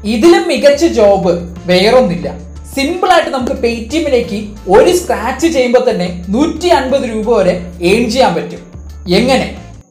ഇതിലും മികച്ച job വേറൊന്നില്ല simple ആയിട്ട് നമുക്ക് പേടിഎമ്മിലേക്ക് ഒരു സ്ക്രാച്ച് ചെയ്യുമ്പോൾ തന്നെ നൂറ്റി അൻപത് രൂപ വരെ ഏൺ ചെയ്യാൻ പറ്റും എങ്ങനെ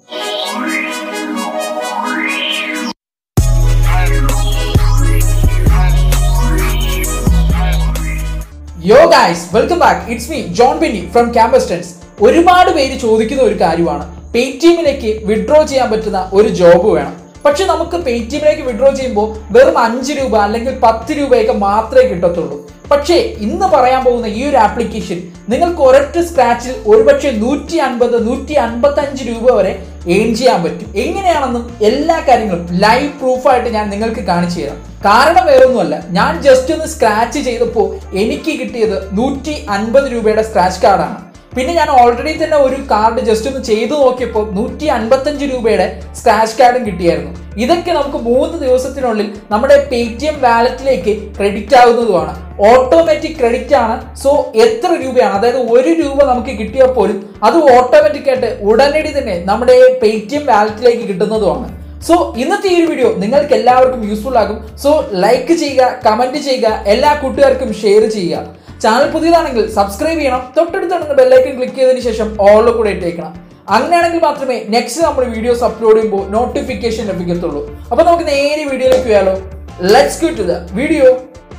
yo guys welcome back it's me John Benny from Campustance ഒരുപാട് പേര് ചോദിക്കുന്ന ഒരു കാര്യമാണ് പേടിഎമ്മിലേക്ക് വിഡ്രോ ചെയ്യാൻ പറ്റുന്ന ഒരു ജോബ് വേണം പക്ഷെ നമുക്ക് പേടിഎമ്മിലേക്ക് വിഡ്രോ ചെയ്യുമ്പോൾ വെറും അഞ്ച് രൂപ അല്ലെങ്കിൽ പത്ത് രൂപയൊക്കെ മാത്രമേ കിട്ടത്തുള്ളൂ പക്ഷേ ഇന്ന് പറയാൻ പോകുന്ന ഈ ഒരു ആപ്ലിക്കേഷൻ നിങ്ങൾക്ക് ഒരൊറ്റ സ്ക്രാച്ചിൽ ഒരുപക്ഷെ നൂറ്റി അൻപത് നൂറ്റി അൻപത്തി അഞ്ച് രൂപ വരെ ഏൺ ചെയ്യാൻ പറ്റും എങ്ങനെയാണെന്നും എല്ലാ കാര്യങ്ങളും ലൈവ് പ്രൂഫായിട്ട് ഞാൻ നിങ്ങൾക്ക് കാണിച്ചു തരാം കാരണം വേറൊന്നുമല്ല ഞാൻ ജസ്റ്റ് ഒന്ന് സ്ക്രാച്ച് ചെയ്തപ്പോൾ എനിക്ക് കിട്ടിയത് നൂറ്റി അൻപത് രൂപയുടെ സ്ക്രാച്ച് കാർഡാണ് പിന്നെ ഞാൻ ഓൾറെഡി തന്നെ ഒരു കാർഡ് ജസ്റ്റ് ഒന്ന് ചെയ്തു നോക്കിയപ്പോൾ നൂറ്റി അൻപത്തഞ്ച് രൂപയുടെ സ്ക്രാച്ച് കാർഡും കിട്ടിയായിരുന്നു ഇതൊക്കെ നമുക്ക് മൂന്ന് ദിവസത്തിനുള്ളിൽ നമ്മുടെ പേ ടി എം വാലറ്റിലേക്ക് ക്രെഡിറ്റ് ആകുന്നതുമാണ് ഓട്ടോമാറ്റിക് ക്രെഡിറ്റ് ആണ് സോ എത്ര രൂപയാണ് അതായത് ഒരു രൂപ നമുക്ക് കിട്ടിയാൽ പോലും അത് ഓട്ടോമാറ്റിക് ആയിട്ട് ഉടനടി തന്നെ നമ്മുടെ പേ ടി എം വാലറ്റിലേക്ക് കിട്ടുന്നതുമാണ് സോ ഇന്നത്തെ ഈ ഒരു വീഡിയോ നിങ്ങൾക്ക് എല്ലാവർക്കും യൂസ്ഫുൾ ആകും സോ ലൈക്ക് ചെയ്യുക കമന്റ് ചെയ്യുക എല്ലാ കൂട്ടുകാർക്കും ഷെയർ ചെയ്യുക ചാനൽ പുതിയതാണെങ്കിൽ സബ്സ്ക്രൈബ് ചെയ്യണം തൊട്ടടുത്ത് ബെല്ലൈക്കൻ ക്ലിക്ക് ചെയ്തതിന് ശേഷം ഓളിൽ കൂടെ ഇട്ടേക്കണം അങ്ങനെയാണെങ്കിൽ മാത്രമേ നെക്സ്റ്റ് നമ്മൾ വീഡിയോസ് അപ്ലോഡ് ചെയ്യുമ്പോൾ നോട്ടിഫിക്കേഷൻ ലഭിക്കത്തുള്ളൂ അപ്പൊ നമുക്ക് നേരെ വീഡിയോയിലേക്ക് പോയാലോ let's go to the video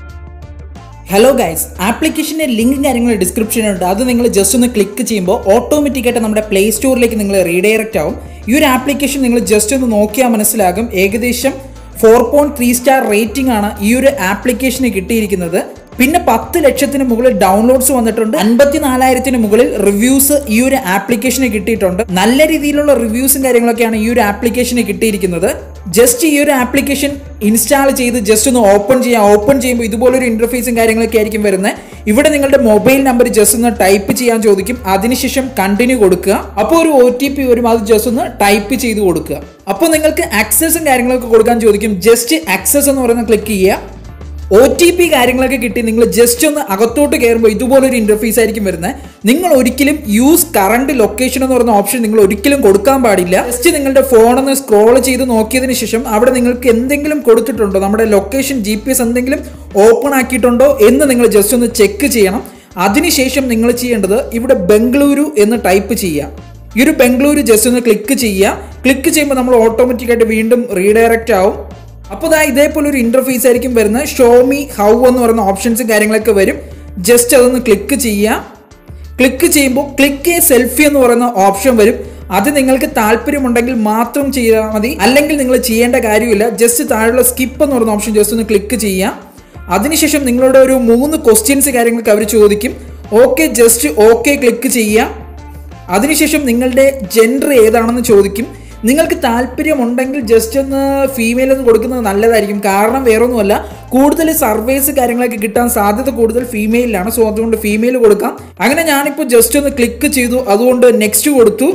hello guys ആപ്ലിക്കേഷൻ്റെ ലിങ്ക് കാര്യങ്ങൾ ഡിസ്ക്രിപ്ഷനുണ്ട് അത് നിങ്ങൾ ജസ്റ്റ് ഒന്ന് ക്ലിക്ക് ചെയ്യുമ്പോൾ ഓട്ടോമാറ്റിക്കായിട്ട് നമ്മുടെ പ്ലേ സ്റ്റോറിലേക്ക് നിങ്ങൾ റീഡയറക്റ്റ് ആവും ഈ ഒരു ആപ്ലിക്കേഷൻ നിങ്ങൾ ജസ്റ്റ് ഒന്ന് നോക്കിയാൽ മനസ്സിലാകും ഏകദേശം four point three star rating ആണ് ഈ ഒരു ആപ്ലിക്കേഷന് കിട്ടിയിരിക്കുന്നത് പിന്നെ പത്ത് ലക്ഷത്തിന് മുകളിൽ ഡൗൺലോഡ്സ് വന്നിട്ടുണ്ട് അൻപത്തി നാലായിരത്തിന് മുകളിൽ റിവ്യൂസ് ഈ ഒരു ആപ്ലിക്കേഷന് കിട്ടിയിട്ടുണ്ട് നല്ല രീതിയിലുള്ള റിവ്യൂസും കാര്യങ്ങളൊക്കെയാണ് ഈ ഒരു ആപ്ലിക്കേഷന് കിട്ടിയിരിക്കുന്നത് ജസ്റ്റ് ഈ ഒരു ആപ്ലിക്കേഷൻ ഇൻസ്റ്റാൾ ചെയ്ത് ജസ്റ്റ് ഒന്ന് ഓപ്പൺ ചെയ്യാം ഓപ്പൺ ചെയ്യുമ്പോൾ ഇതുപോലൊരു ഇന്റർഫേസും കാര്യങ്ങളൊക്കെ ആയിരിക്കും വരുന്നത് ഇവിടെ നിങ്ങളുടെ മൊബൈൽ നമ്പർ ജസ്റ്റ് ഒന്ന് ടൈപ്പ് ചെയ്യാൻ ചോദിക്കും അതിനുശേഷം കണ്ടിന്യൂ കൊടുക്കുക അപ്പോൾ ഒരു ഒ ടി പി വരും അത് ജസ്റ്റ് ഒന്ന് ടൈപ്പ് ചെയ്ത് കൊടുക്കുക അപ്പോൾ നിങ്ങൾക്ക് ആക്സസും കാര്യങ്ങളൊക്കെ കൊടുക്കാൻ ചോദിക്കും ജസ്റ്റ് ആക്സസ് എന്ന് പറയുന്ന ക്ലിക്ക് ചെയ്യുക ഒ ടി പി കാര്യങ്ങളൊക്കെ കിട്ടി നിങ്ങൾ ജസ്റ്റ് ഒന്ന് അകത്തോട്ട് കയറുമ്പോൾ ഇതുപോലൊരു ഇന്റർഫേസ് ആയിരിക്കും വരുന്നത് നിങ്ങൾ ഒരിക്കലും യൂസ് കറണ്ട് ലൊക്കേഷൻ എന്ന് പറയുന്ന ഓപ്ഷൻ നിങ്ങൾ ഒരിക്കലും കൊടുക്കാൻ പാടില്ല ജസ്റ്റ് നിങ്ങളുടെ ഫോൺ ഒന്ന് സ്ക്രോൾ ചെയ്ത് നോക്കിയതിന് ശേഷം അവിടെ നിങ്ങൾക്ക് എന്തെങ്കിലും കൊടുത്തിട്ടുണ്ടോ നമ്മുടെ ലൊക്കേഷൻ ജി പി എസ് എന്തെങ്കിലും ഓപ്പൺ ആക്കിയിട്ടുണ്ടോ എന്ന് നിങ്ങൾ ജസ്റ്റ് ഒന്ന് ചെക്ക് ചെയ്യണം അതിനുശേഷം നിങ്ങൾ ചെയ്യേണ്ടത് ഇവിടെ ബംഗളൂരു എന്ന് ടൈപ്പ് ചെയ്യുക ഈ ഒരു ബംഗളൂരു ജസ്റ്റ് ഒന്ന് ക്ലിക്ക് ചെയ്യുക ക്ലിക്ക് ചെയ്യുമ്പോൾ നമ്മൾ ഓട്ടോമാറ്റിക്കായിട്ട് വീണ്ടും റീഡയറക്റ്റ് ആവും അപ്പോൾ ദാ ഇതേപോലെ ഒരു ഇന്റർഫേസ് ആയിരിക്കും വരുന്നത് ഷോ മീ ഹൗ എന്ന് പറയുന്ന ഓപ്ഷൻസും കാര്യങ്ങളൊക്കെ വരും ജസ്റ്റ് അതൊന്ന് ക്ലിക്ക് ചെയ്യുക ക്ലിക്ക് ചെയ്യുമ്പോൾ ക്ലിക്ക് എ സെൽഫി എന്ന് പറയുന്ന ഓപ്ഷൻ വരും അത് നിങ്ങൾക്ക് താല്പര്യമുണ്ടെങ്കിൽ മാത്രം ചെയ്താൽ മതി അല്ലെങ്കിൽ നിങ്ങൾ ചെയ്യേണ്ട കാര്യമില്ല ജസ്റ്റ് താഴെയുള്ള സ്കിപ്പ് എന്ന് പറയുന്ന ഓപ്ഷൻ ജസ്റ്റ് ഒന്ന് ക്ലിക്ക് ചെയ്യുക അതിനുശേഷം നിങ്ങളുടെ ഒരു മൂന്ന് ക്വസ്റ്റ്യൻസ് കാര്യങ്ങളൊക്കെ അവർ ചോദിക്കും ഓക്കെ ജസ്റ്റ് ഓക്കെ ക്ലിക്ക് ചെയ്യുക അതിനുശേഷം നിങ്ങളുടെ ജെൻഡർ ഏതാണെന്ന് ചോദിക്കും നിങ്ങൾക്ക് താല്പര്യമുണ്ടെങ്കിൽ ജസ്റ്റ് ഒന്ന് ഫീമെയിൽ എന്ന് കൊടുക്കുന്നത് നല്ലതായിരിക്കും കാരണം വേറൊന്നുമല്ല കൂടുതൽ സർവേസ് കാര്യങ്ങളൊക്കെ കിട്ടാൻ സാധ്യത കൂടുതൽ ഫീമെയിലാണ് സോ അതുകൊണ്ട് ഫീമെയിൽ കൊടുക്കാം അങ്ങനെ ഞാനിപ്പോൾ ജസ്റ്റ് ഒന്ന് ക്ലിക്ക് ചെയ്തു അതുകൊണ്ട് നെക്സ്റ്റ് കൊടുത്തു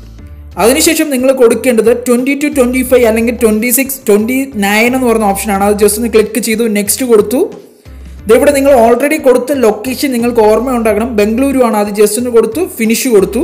അതിനുശേഷം നിങ്ങൾ കൊടുക്കേണ്ടത് ട്വൻറ്റി ടു ട്വൻറ്റി ഫൈവ് അല്ലെങ്കിൽ ട്വൻറ്റി സിക്സ് ട്വൻറ്റി നയൻ എന്ന് പറയുന്ന ഓപ്ഷനാണ് അത് ജസ്റ്റ് ഒന്ന് ക്ലിക്ക് ചെയ്തു നെക്സ്റ്റ് കൊടുത്തു ഇവിടെ നിങ്ങൾ ഓൾറെഡി കൊടുത്ത ലൊക്കേഷൻ നിങ്ങൾക്ക് ഓർമ്മ ഉണ്ടാകണം ബംഗളൂരു ആണ് അത് ജസ്റ്റ് ഒന്ന് കൊടുത്തു ഫിനിഷ് കൊടുത്തു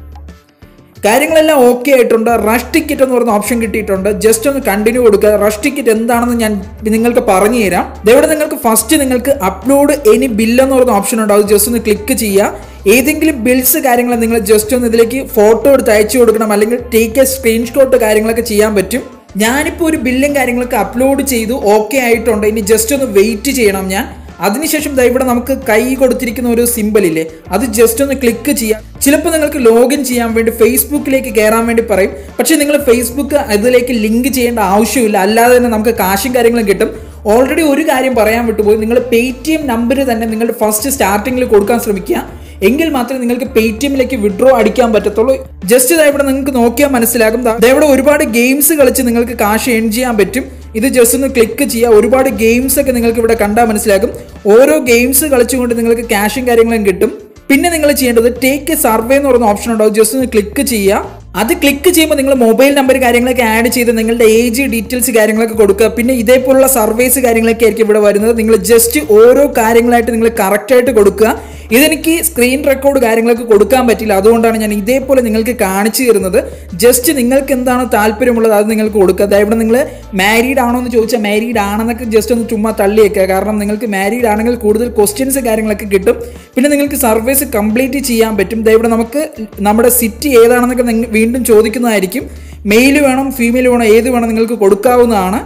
കാര്യങ്ങളെല്ലാം ഓക്കെ ആയിട്ടുണ്ട് റഷ് ടിക്കറ്റ് എന്ന് പറയുന്ന ഓപ്ഷൻ കിട്ടിയിട്ടുണ്ട് ജസ്റ്റ് ഒന്ന് കണ്ടിന്യൂ കൊടുക്കുക റഷ് ടിക്കറ്റ് എന്താണെന്ന് ഞാൻ നിങ്ങൾക്ക് പറഞ്ഞു തരാം ഇവിടെ നിങ്ങൾക്ക് ഫസ്റ്റ് നിങ്ങൾക്ക് അപ്ലോഡ് എനി ബില്ല് എന്ന് പറയുന്ന ഓപ്ഷൻ ഉണ്ട് അത് ജസ്റ്റ് ഒന്ന് ക്ലിക്ക് ചെയ്യുക ഏതെങ്കിലും ബിൽസ് കാര്യങ്ങൾ നിങ്ങൾ ജസ്റ്റ് ഒന്ന് ഇതിലേക്ക് ഫോട്ടോ എടുത്ത് അയച്ചു കൊടുക്കണം അല്ലെങ്കിൽ ടേക്ക് എ സ്ക്രീൻഷോട്ട് കാര്യങ്ങളൊക്കെ ചെയ്യാൻ പറ്റും ഞാനിപ്പോൾ ഒരു ബില്ലും കാര്യങ്ങളൊക്കെ അപ്ലോഡ് ചെയ്തു ഓക്കെ ആയിട്ടുണ്ട് ഇനി ജസ്റ്റ് ഒന്ന് വെയിറ്റ് ചെയ്യണം ഞാൻ അതിനുശേഷം ദാ ഇവിടെ നമുക്ക് കൈ കൊടുത്തിരിക്കുന്ന ഒരു സിമ്പിൾ ഇല്ലേ അത് ജസ്റ്റ് ഒന്ന് ക്ലിക്ക് ചെയ്യാം ചിലപ്പോൾ നിങ്ങൾക്ക് ലോഗിൻ ചെയ്യാൻ വേണ്ടി ഫേസ്ബുക്കിലേക്ക് കയറാൻ വേണ്ടി പറയും പക്ഷേ നിങ്ങൾ ഫേസ്ബുക്ക് അതിലേക്ക് ലിങ്ക് ചെയ്യേണ്ട ആവശ്യമില്ല അല്ലാതെ തന്നെ നമുക്ക് കാശും കാര്യങ്ങളും കിട്ടും ഓൾറെഡി ഒരു കാര്യം പറയാൻ വിട്ടുപോയി നിങ്ങൾ പേ ടി എം നമ്പർ തന്നെ നിങ്ങളുടെ ഫസ്റ്റ് സ്റ്റാർട്ടിങ്ങിൽ കൊടുക്കാൻ ശ്രമിക്കുക എങ്കിൽ മാത്രമേ നിങ്ങൾക്ക് പേ ടി എമ്മിലേക്ക് വിഡ്രോ അടിക്കാൻ പറ്റത്തുള്ളൂ ജസ്റ്റ് ഇതാ ഇവിടെ നിങ്ങൾക്ക് നോക്കിയാൽ മനസ്സിലാകും ദാ ഇവിടെ ഒരുപാട് ഗെയിംസ് കളിച്ച് നിങ്ങൾക്ക് കാശ് ഏൺ ചെയ്യാൻ പറ്റും ഇത് ജസ്റ്റ് ഒന്ന് ക്ലിക്ക് ചെയ്യുക ഒരുപാട് ഗെയിംസ് ഒക്കെ നിങ്ങൾക്ക് ഇവിടെ കണ്ടാൽ മനസ്സിലാകും ഓരോ ഗെയിംസ് കളിച്ചുകൊണ്ട് നിങ്ങൾക്ക് ക്യാഷും കാര്യങ്ങളും കിട്ടും പിന്നെ നിങ്ങൾ ചെയ്യേണ്ടത് ടേക്ക് എ സർവേ എന്ന് പറയുന്ന ഓപ്ഷൻ ഉണ്ടാവും ജസ്റ്റ് ഒന്ന് ക്ലിക്ക് ചെയ്യുക അത് ക്ലിക്ക് ചെയ്യുമ്പോൾ നിങ്ങൾ മൊബൈൽ നമ്പർ കാര്യങ്ങളൊക്കെ ആഡ് ചെയ്ത് നിങ്ങളുടെ ഏജ് ഡീറ്റെയിൽസ് കാര്യങ്ങളൊക്കെ കൊടുക്കുക പിന്നെ ഇതേപോലുള്ള സർവേസ് കാര്യങ്ങളൊക്കെ ആയിരിക്കും ഇവിടെ വരുന്നത് നിങ്ങൾ ജസ്റ്റ് ഓരോ കാര്യങ്ങളായിട്ട് നിങ്ങൾ കറക്റ്റായിട്ട് കൊടുക്കുക ഇതെനിക്ക് സ്ക്രീൻ റെക്കോർഡ് കാര്യങ്ങളൊക്കെ കൊടുക്കാൻ പറ്റില്ല അതുകൊണ്ടാണ് ഞാൻ ഇതേപോലെ നിങ്ങൾക്ക് കാണിച്ചു തരുന്നത് ജസ്റ്റ് നിങ്ങൾക്ക് എന്താണ് താല്പര്യമുള്ളത് അത് നിങ്ങൾക്ക് കൊടുക്കുക അതായത് ഇവിടെ നിങ്ങൾ മാരീഡ് ആണോ എന്ന് ചോദിച്ചാൽ മാരീഡ് ആണെന്നൊക്കെ ജസ്റ്റ് ഒന്ന് ചുമ്മാ തള്ളിയേക്കുക കാരണം നിങ്ങൾക്ക് മാരീഡ് ആണെങ്കിൽ കൂടുതൽ ക്വസ്റ്റ്യൻസ് കാര്യങ്ങളൊക്കെ കിട്ടും പിന്നെ നിങ്ങൾക്ക് സർവീസ് കംപ്ലീറ്റ് ചെയ്യാൻ പറ്റും ദാ ഇവിടെ നമുക്ക് നമ്മുടെ സിറ്റി ഏതാണെന്നൊക്കെ നിങ്ങൾ വീണ്ടും ചോദിക്കുന്നതായിരിക്കും മെയിൽ വേണം ഫീമെയിൽ വേണം ഏത് വേണം നിങ്ങൾക്ക് കൊടുക്കാവുന്നതാണ്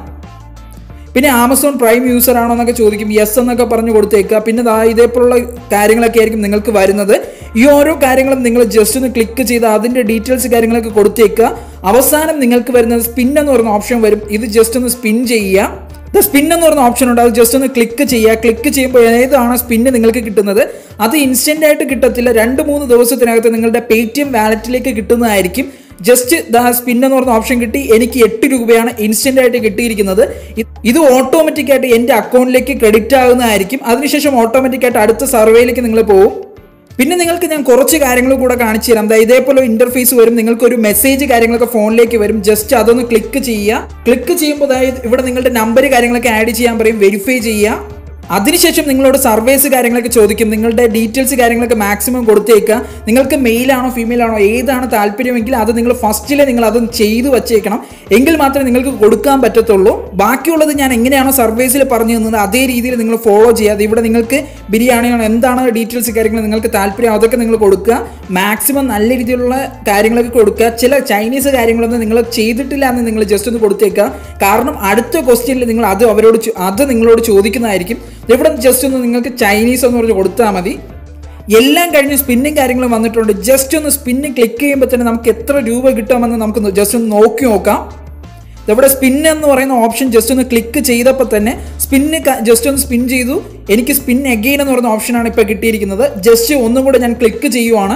പിന്നെ ആമസോൺ പ്രൈം യൂസർ ആണോ എന്നൊക്കെ ചോദിക്കും യെസ് എന്നൊക്കെ പറഞ്ഞു കൊടുത്തേക്കുക പിന്നെ ദാ ഇതേപോലുള്ള കാര്യങ്ങളൊക്കെ ആയിരിക്കും നിങ്ങൾക്ക് വരുന്നത് ഈ ഓരോ കാര്യങ്ങളും നിങ്ങൾ ജസ്റ്റ് ഒന്ന് ക്ലിക്ക് ചെയ്ത് അതിൻ്റെ ഡീറ്റെയിൽസ് കാര്യങ്ങളൊക്കെ കൊടുത്തേക്കുക അവസാനം നിങ്ങൾക്ക് വരുന്നത് സ്പിൻ എന്ന് പറയുന്ന ഓപ്ഷൻ വരും ഇത് ജസ്റ്റ് ഒന്ന് സ്പിൻ ചെയ്യുക സ്പിൻ എന്ന് പറയുന്ന ഓപ്ഷൻ ഉണ്ട് അത് ജസ്റ്റ് ഒന്ന് ക്ലിക്ക് ചെയ്യുക ക്ലിക്ക് ചെയ്യുമ്പോൾ ഏതാണ് സ്പിന്ന് നിങ്ങൾക്ക് കിട്ടുന്നത് അത് ഇൻസ്റ്റന്റ് ആയിട്ട് കിട്ടത്തില്ല രണ്ട് മൂന്ന് ദിവസത്തിനകത്ത് നിങ്ങളുടെ പേ ടി എം വാലറ്റിലേക്ക് കിട്ടുന്നതായിരിക്കും ജസ്റ്റ് ദാ സ്പിൻ എന്ന് പറഞ്ഞ ഓപ്ഷൻ കിട്ടി എനിക്ക് എട്ട് രൂപയാണ് ഇൻസ്റ്റന്റ് ആയിട്ട് കിട്ടിയിരിക്കുന്നത് ഇ- ഇത് ഓട്ടോമാറ്റിക് ആയിട്ട് എൻ്റെ അക്കൗണ്ടിലേക്ക് ക്രെഡിറ്റ് ആകുന്നതായിരിക്കും അതിനുശേഷം ഓട്ടോമാറ്റിക് ആയിട്ട് അടുത്ത സർവേയിലേക്ക് നിങ്ങൾ പോകും പിന്നെ നിങ്ങൾക്ക് ഞാൻ കുറച്ച് കാര്യങ്ങൾ കൂടെ കാണിച്ചു തരാം ദാ ഇതേപോലെ ഇന്റർഫേസ് വരും നിങ്ങൾക്ക് ഒരു മെസ്സേജ് കാര്യങ്ങളൊക്കെ ഫോണിലേക്ക് വരും ജസ്റ്റ് അതൊന്ന് ക്ലിക്ക് ചെയ്യുക ക്ലിക്ക് ചെയ്യുമ്പോൾ അതായത് ഇവിടെ നിങ്ങളുടെ നമ്പർ കാര്യങ്ങളൊക്കെ ആഡ് ചെയ്യാൻ പറയും വെരിഫൈ ചെയ്യുക അതിനുശേഷം നിങ്ങളോട് സർവേസ് കാര്യങ്ങളൊക്കെ ചോദിക്കും നിങ്ങളുടെ ഡീറ്റെയിൽസ് കാര്യങ്ങളൊക്കെ മാക്സിമം കൊടുത്തേക്കുക നിങ്ങൾക്ക് മെയിലാണോ ഫീമെയിൽ ആണോ ഏതാണ് താല്പര്യമെങ്കിൽ അത് നിങ്ങൾ ഫസ്റ്റിൽ നിങ്ങൾ അത് ചെയ്തു വച്ചേക്കണം എങ്കിൽ മാത്രമേ നിങ്ങൾക്ക് കൊടുക്കാൻ പറ്റത്തുള്ളൂ ബാക്കിയുള്ളത് ഞാൻ എങ്ങനെയാണോ സർവേസിൽ പറഞ്ഞു തന്നത് അതേ രീതിയിൽ നിങ്ങൾ ഫോളോ ചെയ്യാതെ ഇവിടെ നിങ്ങൾക്ക് ബിരിയാണിയാണോ എന്താണ് ഡീറ്റെയിൽസ് കാര്യങ്ങൾ നിങ്ങൾക്ക് താല്പര്യം അതൊക്കെ നിങ്ങൾ കൊടുക്കുക മാക്സിമം നല്ല രീതിയിലുള്ള കാര്യങ്ങളൊക്കെ കൊടുക്കുക ചില ചൈനീസ് കാര്യങ്ങളൊന്നും നിങ്ങൾ ചെയ്തിട്ടില്ല എന്ന് നിങ്ങൾ ജസ്റ്റ് ഒന്ന് കൊടുത്തേക്കുക കാരണം അടുത്ത ക്വസ്റ്റ്യനിൽ നിങ്ങൾ അത് അവരോട് ചോ- അത് നിങ്ങളോട് ചോദിക്കുന്നതായിരിക്കും ഇവിടെ ജസ്റ്റ് ഒന്ന് നിങ്ങൾക്ക് ചൈനീസ് എന്ന് പറഞ്ഞ് കൊടുത്താൽ മതി എല്ലാം കഴിഞ്ഞ് സ്പിന്നും കാര്യങ്ങളും വന്നിട്ടുണ്ട് ജസ്റ്റ് ഒന്ന് സ്പിന്ന് ക്ലിക്ക് ചെയ്യുമ്പോൾ തന്നെ നമുക്ക് എത്ര രൂപ കിട്ടുമെന്ന് നമുക്ക് ജസ്റ്റ് ഒന്ന് നോക്കി നോക്കാം ഇവിടെ സ്പിൻ എന്ന് പറയുന്ന ഓപ്ഷൻ ജസ്റ്റ് ഒന്ന് ക്ലിക്ക് ചെയ്തപ്പോൾ തന്നെ സ്പിന്ന് ജസ്റ്റ് ഒന്ന് സ്പിൻ ചെയ്തു എനിക്ക് സ്പിൻ അഗെയിൻ എന്ന് പറയുന്ന ഓപ്ഷനാണ് ഇപ്പോൾ കിട്ടിയിരിക്കുന്നത് ജസ്റ്റ് ഒന്നും കൂടെ ഞാൻ ക്ലിക്ക് ചെയ്യുവാണ്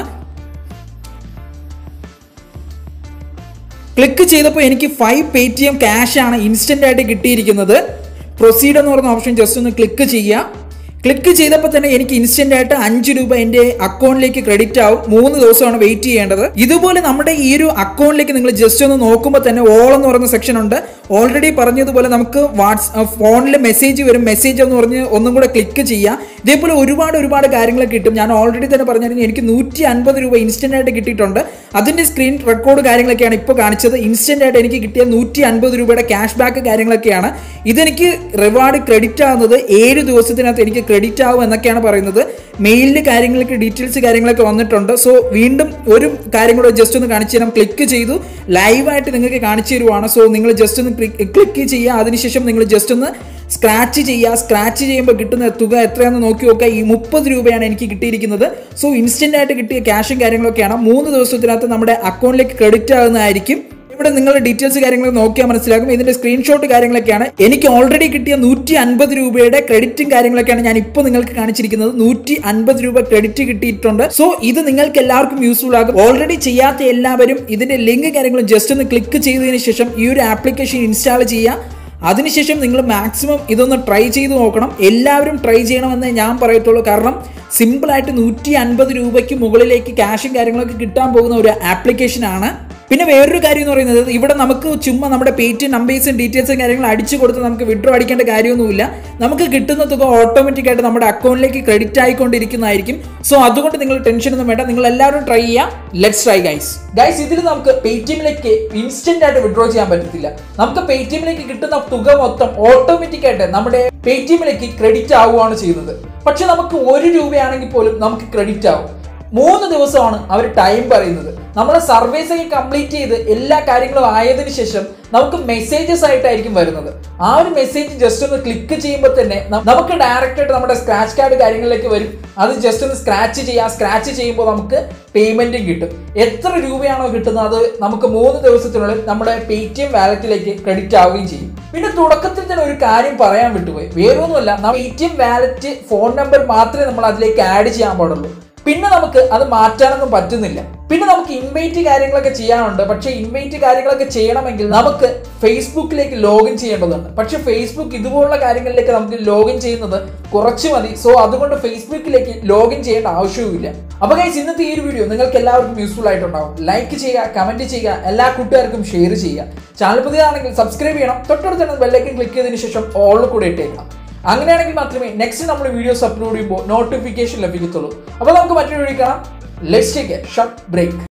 ക്ലിക്ക് ചെയ്തപ്പോൾ എനിക്ക് five Paytm cash ആണ് ഇൻസ്റ്റന്റ് ആയിട്ട് കിട്ടിയിരിക്കുന്നത് പ്രൊസീഡ് എന്ന് പറയുന്ന ഓപ്ഷൻ ജസ്റ്റ് ഒന്ന് ക്ലിക്ക് ചെയ്യുക ക്ലിക്ക് ചെയ്തപ്പോൾ തന്നെ എനിക്ക് ഇൻസ്റ്റന്റ് ആയിട്ട് അഞ്ച് രൂപ എൻ്റെ അക്കൗണ്ടിലേക്ക് ക്രെഡിറ്റ് ആവും മൂന്ന് ദിവസമാണ് വെയിറ്റ് ചെയ്യേണ്ടത് ഇതുപോലെ നമ്മുടെ ഈ ഒരു അക്കൗണ്ടിലേക്ക് നിങ്ങൾ ജസ്റ്റ് ഒന്ന് നോക്കുമ്പോൾ തന്നെ ഓൾ എന്ന് പറയുന്ന സെക്ഷൻ ഉണ്ട് ഓൾറെഡി പറഞ്ഞതുപോലെ നമുക്ക് വാട്സ് ഫോണിൽ മെസ്സേജ് വരും മെസ്സേജ് എന്ന് പറഞ്ഞ് ഒന്നും കൂടെ ക്ലിക്ക് ചെയ്യാം ഇതേപോലെ ഒരുപാട് ഒരുപാട് കാര്യങ്ങൾ കിട്ടും ഞാൻ ഓൾറെഡി തന്നെ പറഞ്ഞിരുന്നു എനിക്ക് നൂറ്റി അൻപത് രൂപ ഇൻസ്റ്റന്റ് ആയിട്ട് കിട്ടിയിട്ടുണ്ട് അതിന്റെ സ്ക്രീൻ റെക്കോർഡ് കാര്യങ്ങളൊക്കെയാണ് ഇപ്പോൾ കാണിച്ചത് ഇൻസ്റ്റന്റ് ആയിട്ട് എനിക്ക് കിട്ടിയ നൂറ്റി അൻപത് രൂപയുടെ ക്യാഷ് ബാക്ക് കാര്യങ്ങളൊക്കെയാണ് ഇതെനിക്ക് റിവാർഡ് ക്രെഡിറ്റ് ആവുന്നത് ഏഴ് ദിവസത്തിനകത്ത് എനിക്ക് ക്രെഡിറ്റ് ആവും എന്നൊക്കെയാണ് പറയുന്നത് മെയിലിൽ കാര്യങ്ങൾക്ക് ഡീറ്റെയിൽസ് കാര്യങ്ങളൊക്കെ വന്നിട്ടുണ്ട് സോ വീണ്ടും ഒരു കാര്യം കൂടെ ജസ്റ്റ് ഒന്ന് കാണിച്ചു തരാം ക്ലിക്ക് ചെയ്തു ലൈവായിട്ട് നിങ്ങൾക്ക് കാണിച്ചു തരുവാണ് സോ നിങ്ങൾ ജസ്റ്റ് ഒന്ന് ക്ലിക്ക് ചെയ്യുക അതിനുശേഷം നിങ്ങൾ ജസ്റ്റ് ഒന്ന് സ്ക്രാച്ച് ചെയ്യുക സ്ക്രാച്ച് ചെയ്യുമ്പോൾ കിട്ടുന്ന തുക എത്രയാണെന്ന് നോക്കി നോക്കുക ഈ മുപ്പത് രൂപയാണ് എനിക്ക് കിട്ടിയിരിക്കുന്നത് സോ ഇൻസ്റ്റന്റ് ആയിട്ട് കിട്ടിയ ക്യാഷും കാര്യങ്ങളൊക്കെയാണ് മൂന്ന് ദിവസത്തിനകത്ത് നമ്മുടെ അക്കൗണ്ടിലേക്ക് ക്രെഡിറ്റ് ആകുന്നതായിരിക്കും ഇവിടെ നിങ്ങളുടെ ഡീറ്റെയിൽസ് കാര്യങ്ങൾ നോക്കിയാൽ മനസ്സിലാകും ഇതിന്റെ സ്ക്രീൻഷോട്ട് കാര്യങ്ങളൊക്കെയാണ് എനിക്ക് ഓൾറെഡി കിട്ടിയ നൂറ്റി അൻപത് രൂപയുടെ ക്രെഡിറ്റും കാര്യങ്ങളൊക്കെയാണ് ഞാൻ ഇപ്പോൾ നിങ്ങൾക്ക് കാണിച്ചിരിക്കുന്നത് നൂറ്റി അൻപത് രൂപ ക്രെഡിറ്റ് കിട്ടിയിട്ടുണ്ട് സോ ഇത് നിങ്ങൾക്ക് എല്ലാവർക്കും യൂസ്ഫുൾ ആകും ഓൾറെഡി ചെയ്യാത്ത എല്ലാവരും ഇതിന്റെ ലിങ്ക് കാര്യങ്ങളും ജസ്റ്റ് ഒന്ന് ക്ലിക്ക് ചെയ്തതിന് ശേഷം ഈ ഒരു ആപ്ലിക്കേഷൻ ഇൻസ്റ്റാൾ ചെയ്യുക അതിനുശേഷം നിങ്ങൾ മാക്സിമം ഇതൊന്ന് ട്രൈ ചെയ്ത് നോക്കണം എല്ലാവരും ട്രൈ ചെയ്യണമെന്ന് ഞാൻ പറയത്തുള്ളൂ കാരണം സിമ്പിളായിട്ട് നൂറ്റി അൻപത് രൂപയ്ക്ക് മുകളിലേക്ക് ക്യാഷും കാര്യങ്ങളൊക്കെ കിട്ടാൻ പോകുന്ന ഒരു ആപ്ലിക്കേഷൻ ആണ് പിന്നെ വേറൊരു കാര്യം എന്ന് പറയുന്നത് ഇവിടെ നമുക്ക് ചുമ്മാ നമ്മുടെ പേറ്റ് നമ്പേഴ്സും ഡീറ്റെയിൽസും കാര്യങ്ങളും അടിച്ചു കൊടുത്ത് നമുക്ക് വിഡ്രോ അടിക്കേണ്ട കാര്യമൊന്നുമില്ല നമുക്ക് കിട്ടുന്ന തുക ഓട്ടോമാറ്റിക് ആയിട്ട് നമ്മുടെ അക്കൗണ്ടിലേക്ക് ക്രെഡിറ്റ് ആയിക്കൊണ്ടിരിക്കുന്നതായിരിക്കും സോ അതുകൊണ്ട് നിങ്ങൾ ടെൻഷൻ ഒന്നും വേണ്ട നിങ്ങൾ എല്ലാവരും ട്രൈ ചെയ്യാം ലെറ്റ്സ് ട്രൈ ഗൈസ് ഗൈസ് ഇതിൽ നമുക്ക് പേടിഎമ്മിലേക്ക് ഇൻസ്റ്റന്റ് ആയിട്ട് വിഡ്രോ ചെയ്യാൻ പറ്റത്തില്ല നമുക്ക് പേടിഎമ്മിലേക്ക് കിട്ടുന്ന തുക മൊത്തം ഓട്ടോമാറ്റിക് ആയിട്ട് നമ്മുടെ പേടിഎമ്മിലേക്ക് ക്രെഡിറ്റ് ആവുകയാണ് ചെയ്യുന്നത് പക്ഷെ നമുക്ക് ഒരു രൂപയാണെങ്കിൽ പോലും നമുക്ക് ക്രെഡിറ്റ് ആവും മൂന്ന് ദിവസമാണ് അവർ ടൈം പറയുന്നത് നമ്മൾ സർവീസ് ഒക്കെ കംപ്ലീറ്റ് ചെയ്ത് എല്ലാ കാര്യങ്ങളും ആയതിനു ശേഷം നമുക്ക് മെസ്സേജസ് ആയിട്ടായിരിക്കും വരുന്നത് ആ ഒരു മെസ്സേജ് ജസ്റ്റ് ഒന്ന് ക്ലിക്ക് ചെയ്യുമ്പോൾ തന്നെ ന- നമുക്ക് ഡയറക്റ്റ് ആയിട്ട് നമ്മുടെ സ്ക്രാച്ച് കാർഡ് കാര്യങ്ങളിലേക്ക് വരും അത് ജസ്റ്റ് ഒന്ന് സ്ക്രാച്ച് ചെയ്യാം സ്ക്രാച്ച് ചെയ്യുമ്പോൾ നമുക്ക് പേയ്മെന്റും കിട്ടും എത്ര രൂപയാണോ കിട്ടുന്നത് അത് നമുക്ക് മൂന്ന് ദിവസത്തിനുള്ളിൽ നമ്മുടെ പേ ടി എം വാലറ്റിലേക്ക് ക്രെഡിറ്റ് ആവുകയും ചെയ്യും പിന്നെ തുടക്കത്തിൽ തന്നെ ഒരു കാര്യം പറയാൻ വിട്ടുപോയി വേറൊന്നുമല്ല Paytm wallet phone number മാത്രമേ നമ്മൾ അതിലേക്ക് ആഡ് ചെയ്യാൻ പാടുള്ളൂ പിന്നെ നമുക്ക് അത് മാറ്റാനൊന്നും പറ്റുന്നില്ല പിന്നെ നമുക്ക് ഇൻവൈറ്റ് കാര്യങ്ങളൊക്കെ ചെയ്യാനുണ്ട് പക്ഷേ ഇൻവൈറ്റ് കാര്യങ്ങളൊക്കെ ചെയ്യണമെങ്കിൽ നമുക്ക് ഫേസ്ബുക്കിലേക്ക് ലോഗിൻ ചെയ്യേണ്ടതുണ്ട് പക്ഷെ ഫേസ്ബുക്ക് ഇതുപോലുള്ള കാര്യങ്ങളിലേക്ക് നമുക്ക് ലോഗിൻ ചെയ്യുന്നത് കുറച്ച് മതി സോ അതുകൊണ്ട് ഫേസ്ബുക്കിലേക്ക് ലോഗിൻ ചെയ്യേണ്ട ആവശ്യവുമില്ല അപ്പൊ ഗൈസ് ഇന്നത്തെ ഈ ഒരു വീഡിയോ നിങ്ങൾക്ക് എല്ലാവർക്കും യൂസ്ഫുൾ ആയിട്ടുണ്ടാവും ലൈക്ക് ചെയ്യുക കമന്റ് ചെയ്യുക എല്ലാ കൂട്ടുകാർക്കും ഷെയർ ചെയ്യുക ചാനൽ പുതിയതാണെങ്കിൽ സബ്സ്ക്രൈബ് ചെയ്യണം തൊട്ടടുത്ത് തന്നെ ബെല്ലൈക്കൻ ക്ലിക്ക് ചെയ്തതിനു ശേഷം ഓൾ കൂടെ ഇട്ടേക്കണം അങ്ങനെയാണെങ്കിൽ മാത്രമേ നെക്സ്റ്റ് നമ്മൾ വീഡിയോസ് അപ്ലോഡ് ചെയ്യുമ്പോൾ നോട്ടിഫിക്കേഷൻ ലഭിക്കത്തുള്ളൂ അപ്പോൾ നമുക്ക് മറ്റൊരു വീഡിയോ കാണാം let's take a short break